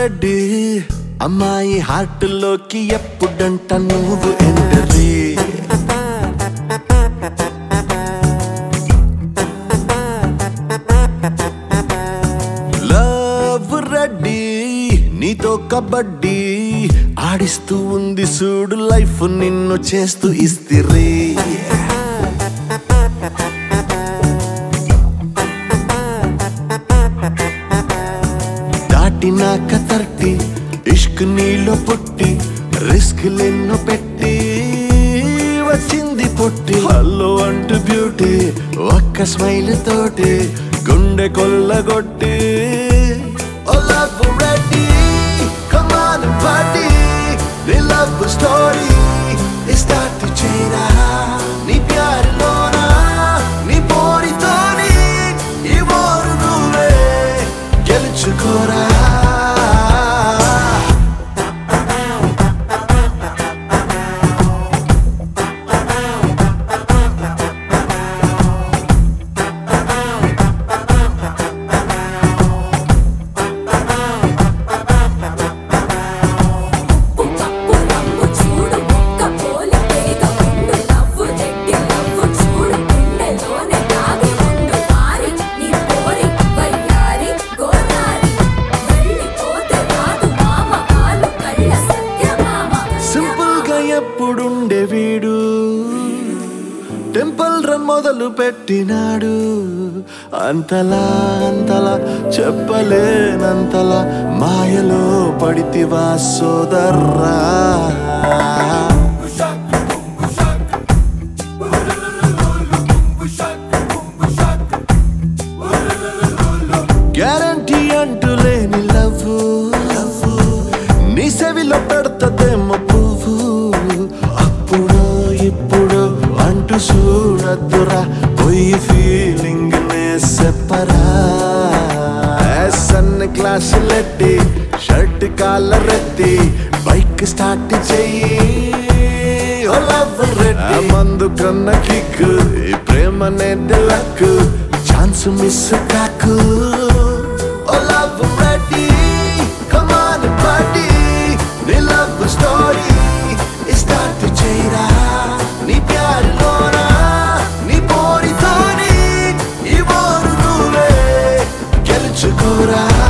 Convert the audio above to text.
రెడ్డి అమ్మాయి హార్ట్ లోకి ఎప్పుడంట నువ్వు ఎంటరీ లవ్ రెడ్డి నీతో కబడ్డీ ఆడిస్తూ ఉంది చూడు లైఫ్ నిన్ను చేస్తూ ఇస్తిరీ దాటినాక తర్టి ఇష్క్ నీలో పుట్టి రిస్క్ లెన్నో పెట్టి వచ్చింది పొట్టి హలో అంటూ బ్యూటీ ఒక్క స్మైల్ తోటి గుండె కొల్లగొట్టి ఓ లవ్ రెడ్డి కమాన్ పార్టీ నీ లవ్ స్టోరీ స్టార్ట్ చేయరా నీ ప్యారిలోనా నీ పోరితోని ఈ ఓరు నువ్వే గెలుచుకోరా పువ్వు రంగు చూడు ఒక్క పోలి పేగ ఉండు లవ్వు రెడ్డి లవ్వు చూడు గుండెలోనే దాగి ఉండు మారి నీ పోరి వయ్యారి గోదారి వెళ్ళిపోతే రాదు మామ కాలు కళ్ళ సత్య మామ సింపుల్ గా ఎప్పుడుండే వీడు టెంపుల్ రన్ మొదలు పెట్టినాడు అంతలా అంతలా చెప్పలేనంతలా మాయలో పడితివా సోదర్రా గ్యారంటీ అంటూ లేని లవ్ నీ సెవిలో పెడతదేమో పువ్వు అప్పుడు ఇప్పుడు అంటూ చూడద్దురా పోయి ఫీలింగ్ నే చెప్పరా సన్న క్లాసులెట్టి షర్ట్ కాలర్ ఎత్తి బైక్ స్టార్ట్ చెయ్యి ఓ లవ్ రెడ్డి మందు కన్న కిక్ ఈ ప్రేమనే లక్ ఛాన్స్ మిస్ కాకు ఓ లవ్ రెడ్డి కమాన్ పార్టీ నీ లవ్ స్టోరీ స్టార్ట్ చేయరా నీ ప్యారిలోనా నీ పోరితోని ఈ ఓరు నువ్వే గెలుచుకోరా